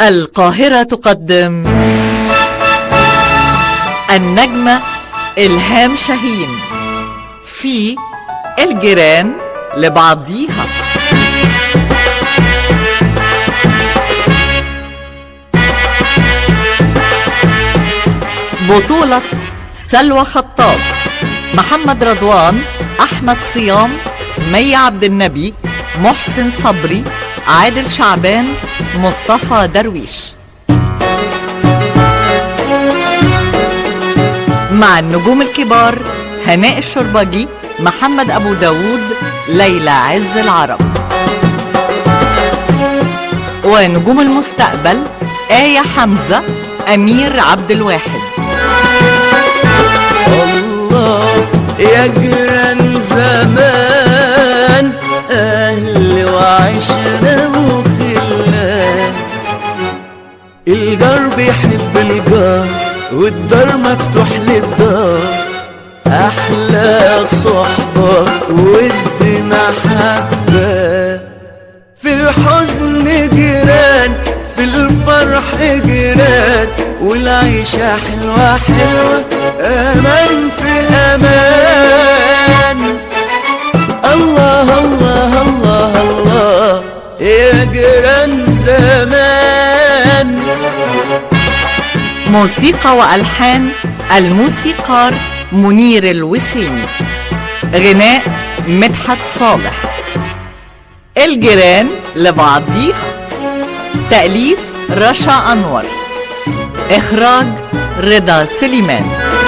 القاهرة تقدم النجمة إلهام شاهين في الجيران لبعضيها بطولة سلوى خطاب محمد رضوان أحمد صيام مي عبد النبي محسن صبري عادل شعبان مصطفى درويش مع النجوم الكبار هناء الشربجي محمد أبو داود ليلى عز العرب ونجوم المستقبل آية حمزة أمير عبد الواحد الله يا جيران زمان أهل وعشرة وخلان الجار بيحب الجار والدار مفتوح للدار أحلى صحبة ود محبة في الحزن جيران في الفرح جيران والعيشة حلوة حلوة أمان في أمان الله الله الله الله يا جيران زمان موسيقى وألحان الموسيقار منير الوسيمي غناء مدحت صالح الجيران لبعضيها تأليف رشا أنور إخراج رضا سليمان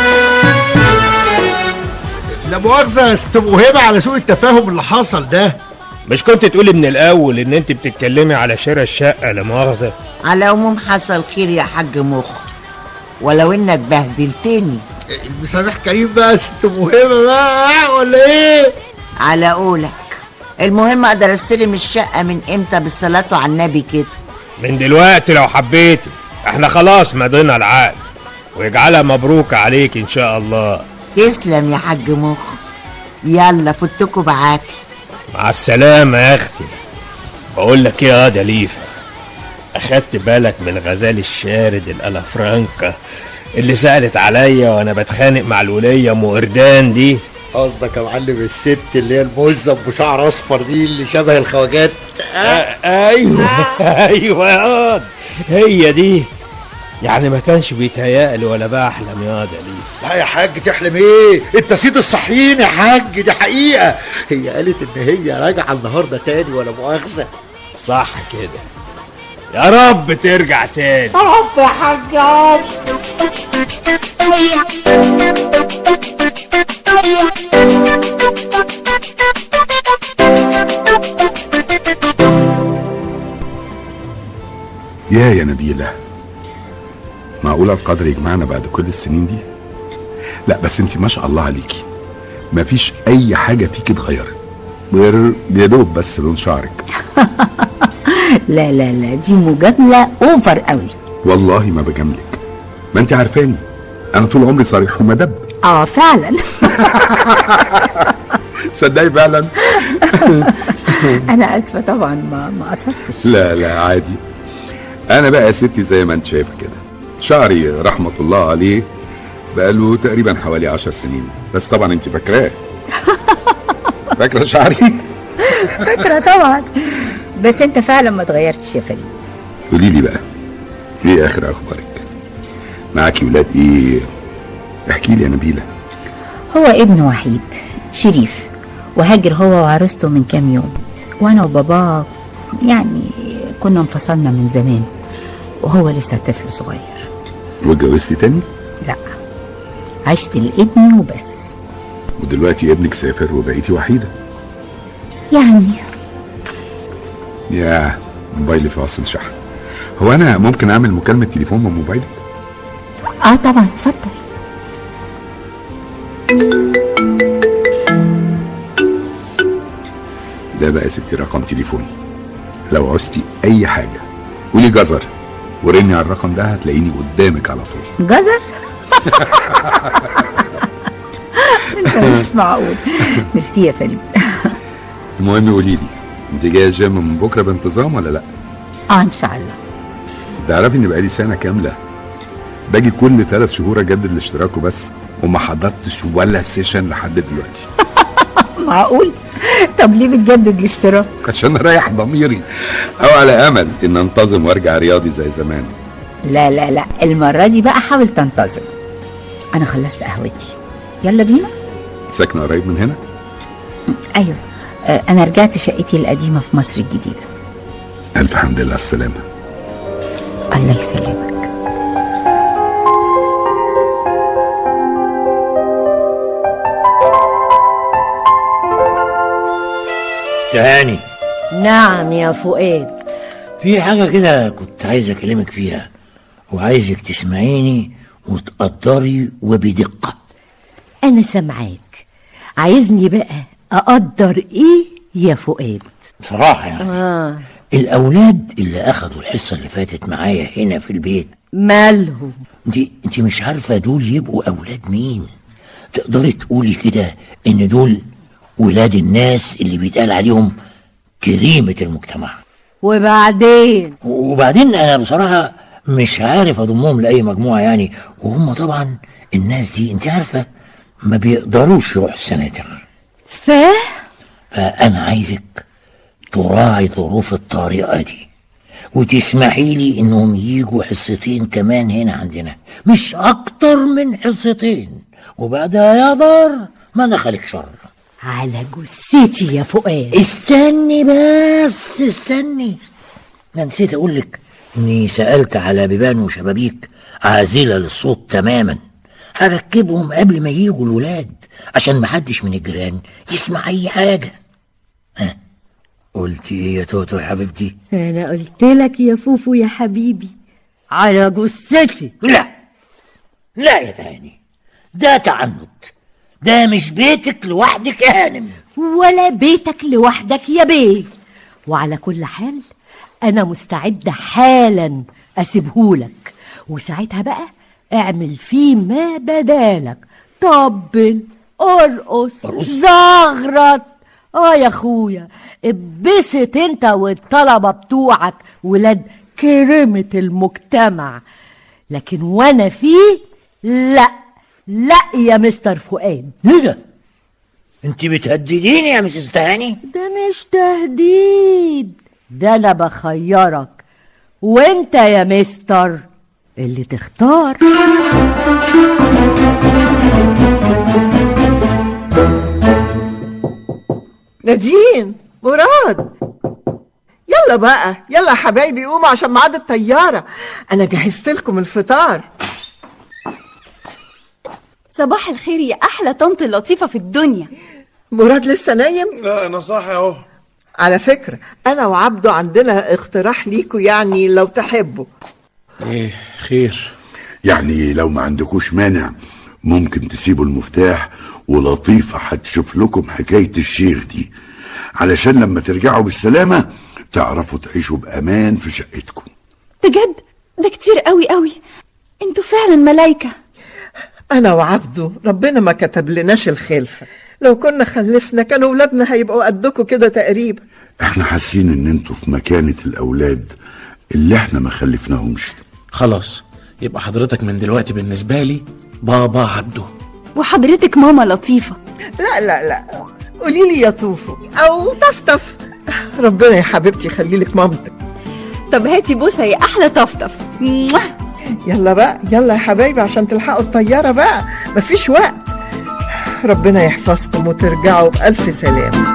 لا مؤاخذة يا ست موهبة على سوء التفاهم اللي حصل ده مش كنت تقولي من الاول ان انت بتتكلمي على شراء الشقه لا مؤاخذه على العموم حصل خير يا حاج مخ ولو انك بهدلتني المسامح كريم بقى يا ست موهبة بقى ولا ايه على قولك المهم اقدر استلم الشقة من امتى بالصلاة على النبي كده من دلوقتي لو حبيتي احنا خلاص مضينا العقد ويجعلها مبروك عليك ان شاء الله تسلم يا حاج مخ يلا فتكوا بعافية مع السلامه يا اختي بقول لك ايه يا دليفه اخدت بالك من الغزال الشارد الالافرانكا اللي سالت عليا وانا بتخانق مع الوليه ام وردان دي قصدك يا معلم الست اللي هي الموزة بشعر اصفر دي اللي شبه الخواجات آه ايوه ايوه يا واد هي دي يعني ما كانش بيتهيألي ولا بحلم يا دليل لا يا حاج تحلم ايه انت سيد الصحيين يا حاج دي حقيقة هي قالت ان هي راجعة النهاردة تاني ولا مؤاخذة صح كده يا رب ترجع تاني يا رب يا حاج يا رب يا يا نبيلة معقولة القدر يجمعنا بعد كل السنين دي لا بس انت ما شاء الله عليكي مفيش اي حاجة فيكي اتغيرت غير يا دوب بس لون شعرك لا لا لا دي مجاملة اوفر قوي والله ما بجاملك ما انت عارفاني انا طول عمري صريح ومدب اه فعلا صدقي فعلا انا اسفة طبعا ما ما قصدتش لا لا عادي انا بقى يا ستي زي ما انت شايفه كده شعري رحمة الله عليه بقاله تقريبا حوالي عشر سنين بس طبعا انت فاكراه فاكره شعري فاكرة طبعا بس انت فعلا ما اتغيرتش يا فريد قولي لي بقى ايه اخر اخبارك معاكي ولاد ايه احكي لي يا نبيله هو ابن وحيد شريف وهاجر هو وعروسته من كام يوم وانا وباباه يعني كنا انفصلنا من زمان وهو لسه طفل صغير واتجوزتي تاني لا عشت لابني وبس ودلوقتي ابنك سافر وبقيتي وحيده يعني يا موبايلي فاصل شحن هو انا ممكن اعمل مكالمه تليفون من موبايلك اه طبعا اتفضل ده بقى يا ستي رقم تليفوني لو عوزتي اي حاجه قولي جزر ورني على الرقم ده هتلاقيني قدامك على طول جزر انت مش معقول ميرسي يا فريد المهم قولي لي انت جايه الجيم من بكره بانتظام ولا لا اه ان شاء الله تعرفي ان بقالي سنه كامله باجي كل ثلاث شهور اجدد الاشتراك وبس وما حضرتش ولا سيشن لحد دلوقتي معقول طب ليه بتجدد الاشتراك عشان اريح ضميري او على امل ان انتظم وارجع رياضي زي زمان لا لا لا المرة دي بقى حاول تنتظم أنا خلصت قهوتي يلا بينا ساكنه قريب من هنا أيوة آه، أنا رجعت شقتي القديمة في مصر الجديدة الف حمد لله على السلامه الله يسلمك تهاني نعم يا فؤاد في حاجة كده كنت عايز أكلمك فيها وعايزك تسمعيني وتقدري وبدقة أنا سامعاك عايزني بقى أقدر إيه يا فؤاد بصراحة يعني آه. الأولاد اللي أخدوا الحصة اللي فاتت معايا هنا في البيت مالهم انت انت مش عارفة دول يبقوا أولاد مين تقدري تقولي كده إن دول ولاد الناس اللي بيتقال عليهم كريمة المجتمع وبعدين وبعدين أنا بصراحة مش عارف أضمهم لأي مجموعة يعني وهم طبعا الناس دي انت عارفة ما بيقدروش يروحوا السناتر فاه فأنا عايزك تراعي ظروف الطريقة دي وتسمحي لي إنهم يجوا حصتين كمان هنا عندنا مش أكتر من حصتين وبعدها يا دار ما دخلك شر على جثتي يا فؤاد استني بس استني أنا نسيت أقول لك إني سألت على بيبان وشبابيك عازلة للصوت تماما هركبهم قبل ما يجوا الولاد عشان محدش من الجيران يسمع أي حاجة ها قلت إيه يا توتو يا حبيبتي أنا قلت لك يا فوفو يا حبيبي على جثتي لا لا يا تهاني ده تعنت ده مش بيتك لوحدك يا هانم ولا بيتك لوحدك يا بيه وعلى كل حال أنا مستعدة حالا أسيبهولك وساعتها بقى اعمل فيه ما بدالك طبل ارقص ارقص؟ زغرط اه يا اخويا اتبسط انت والطلبة بتوعك ولاد كريمة المجتمع لكن وانا فيه لا لا يا مستر فؤاد ايه ده انت بتهدديني يا مسز تهاني ده مش تهديد ده انا بخيرك وانت يا مستر اللي تختار نادين مراد يلا بقى يلا يا حبايبي قوموا عشان ميعاد الطيارة أنا جهزت لكم الفطار صباح الخير يا احلى طنط لطيفه في الدنيا مراد لسه نايم لا انا صاحي اهو على فكرة أنا وعبده عندنا اقتراح ليكوا يعني لو تحبوا ايه خير يعني لو ما عندكوش مانع ممكن تسيبوا المفتاح ولطيفة هتشوف لكم حكاية الشيخ دي علشان لما ترجعوا بالسلامة تعرفوا تعيشوا بأمان في شقتكم بجد ده كتير قوي قوي انتوا فعلا ملايكه أنا وعبده ربنا ما كتب لناش الخلفة لو كنا خلفنا كانوا ولادنا هيبقوا قدكوا كده تقريبا احنا حاسين ان انتوا في مكانة الأولاد اللي احنا ما خلفناهمش خلاص يبقى حضرتك من دلوقتي بالنسبه لي بابا عبده وحضرتك ماما لطيفه لا لا لا قولي لي يا طوفو أو طفطف ربنا يا حبيبتي يخلي لك مامتك طب هاتي بوسه يا احلى طفطف موah. يلا بقى يلا يا حبايبي عشان تلحقوا الطيارة بقى مفيش وقت ربنا يحفظكم وترجعوا بألف سلامة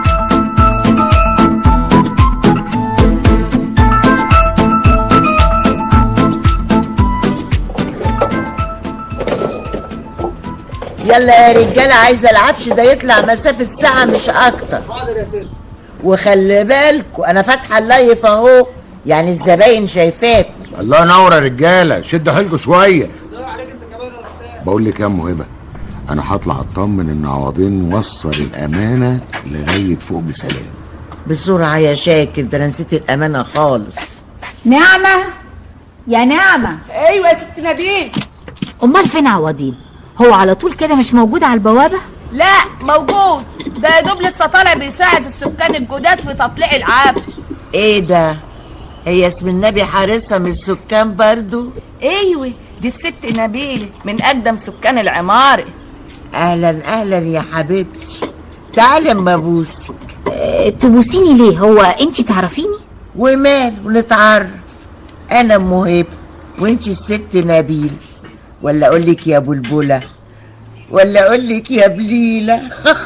يلا يا رجاله عايزه العفش ده يطلع مسافه ساعه مش اكتر وخلي بالكوا انا فاتحه اللايف اهو يعني الزباين شايفاك الله ينور يا رجالة شد حيلكوا شوية بقول لك يا ام هبة انا هطلع اطمن ان عوضين وصل الامانة لغاية فوق بسلام بسرعه يا شاكر ده انا نسيت الامانه خالص نعمة يا نعمة ايوه يا ست نبيل أمال فين عوضين هو على طول كده مش موجود على البوابة لا موجود ده يا دوب لسه طالع بيساعد السكان الجداد في تطليع العفش ايه ده هي اسم النبي حارسة من السكان برضو ايوه دي الست نبيلة من اقدم سكان العمارة اهلا اهلا يا حبيبتي تعالي اما ابوسك أه، تبوسيني ليه هو انت تعرفيني ومال ونتعرف انا ام هبه وانتي الست نبيل ولا اقول لك يا بلبله ولا اقول لك يا بليله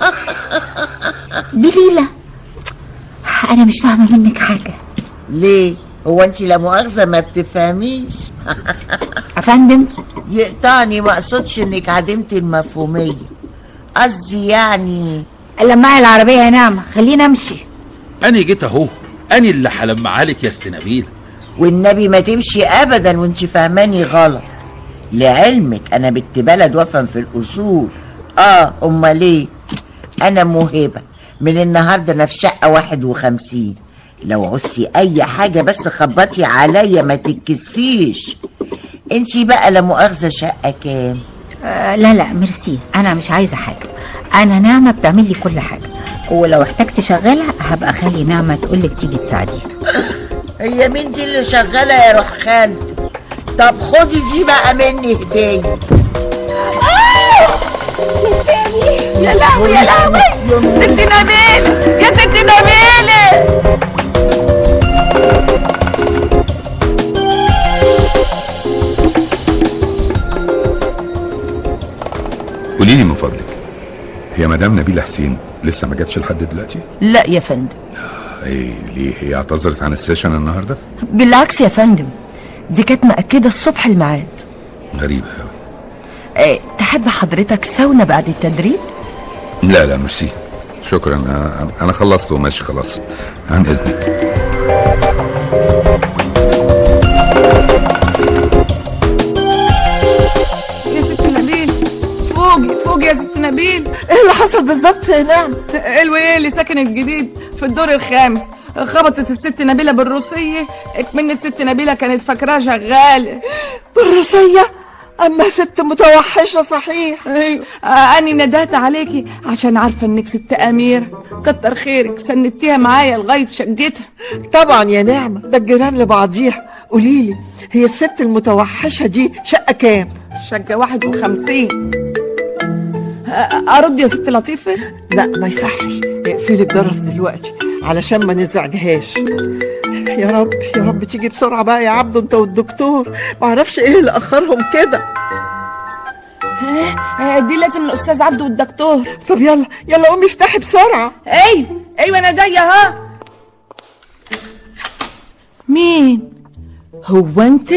بليلة انا مش فاهمة منك حاجة ليه هو انت لا مؤاخذه ما بتفهميش افندم يقطعني ما اقصدش انك عدمت المفهوميه قصدي يعني لمعي العربية يا نعمة خلينا امشي أنا جيت أهو أنا اللي هلمع لك يا استنابيل والنبي ما تمشي ابدا وانت فهماني غلط لعلمك انا بنت بلد وافهم في الاصول اه امال ايه انا موهبه من النهارده انا في شقه واحد وخمسين لو عوزتي اي حاجه بس خبطي عليا ما تتكسفيش انتي بقى لا مؤاخذه شقه كام آه لا لا ميرسي انا مش عايزة حاجة انا نعمة بتعمل لي كل حاجة ولو احتجت شغالة هبقى اخلي نعمة تقولك تيجي تساعديها هي مين دي اللي شغاله يا روح خالتي طب خدي دي بقى مني هديه يا لهوي يا لهوي ست نبيلة يا ست نبيلة قولي لي من فضلك هي مدام نبيلة حسين لسه ما جاتش لحد دلوقتي لا يا فندم ايه ليه هي اعتذرت عن السيشن النهارده بالعكس يا فندم دي كانت مأكدة الصبح الميعاد غريبة قوي اه تحب حضرتك ساونا بعد التدريب لا لا ميرسي شكرا أنا- انا خلصت وماشي خلاص عن اذنك يا ست نبيل فوقي فوقي يا ست نبيل ايه اللي حصل بالظبط يا نعم الويل اللي ساكن الجديد في الدور الخامس خبطت الست نبيلة بالروسية اكمن الست نبيلة كانت فاكراها شغالة بالروسية اما ست متوحشة صحيح ايوه آه، اني ندهت عليكي عشان عارفة انك ست اميرة كتر خيرك سندتيها معايا لغاية شقتها طبعا يا نعمة ده الجيران لبعضيها قوليلي هي الست المتوحشة دي شقة كام شقة واحد وخمسين آه، ارد يا ست لطيفة لا ما يصحش اقفلي الجرس دلوقتي علشان ما نزعجهاش يا رب يا رب تيجي بسرعة بقى يا عبدو انت والدكتور معرفش ايه اللي اخرهم كده آه، دي لازم الاستاذ عبده والدكتور طب يلا يلا قومي افتحي بسرعة ايوه ايوه انا جايه اهو مين هو انت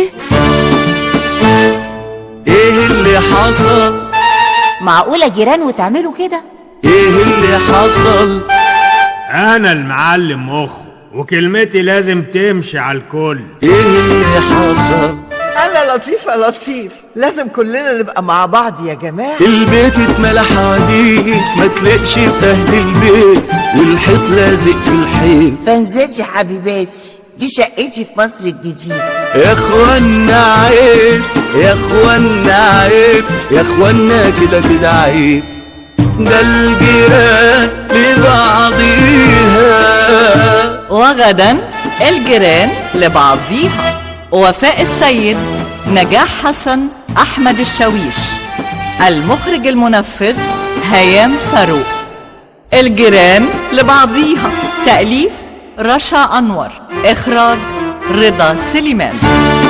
ايه اللي حصل معقولة جيران وتعملوا كده ايه اللي حصل انا المعلم مخ وكلمتي لازم تمشي على الكل ايه اللي حصل انا لطيف يا لطيف لازم كلنا نبقى مع بعض يا جماعة البيت اتملى حديد ما تلاقش في اهل البيت والحيط لازق في الحيط فنزتي حبيباتي دي شقتي في مصر الجديدة يا اخوانا عيب يا اخوانا عيب يا اخوانا كده كده عيب ده الجيران لبعضيها وغدا الجيران لبعضيها وفاء السيد نجاح حسن أحمد الشاويش المخرج المنفذ هيام فاروق الجيران لبعضيها تأليف رشا أنور إخراج رضا سليمان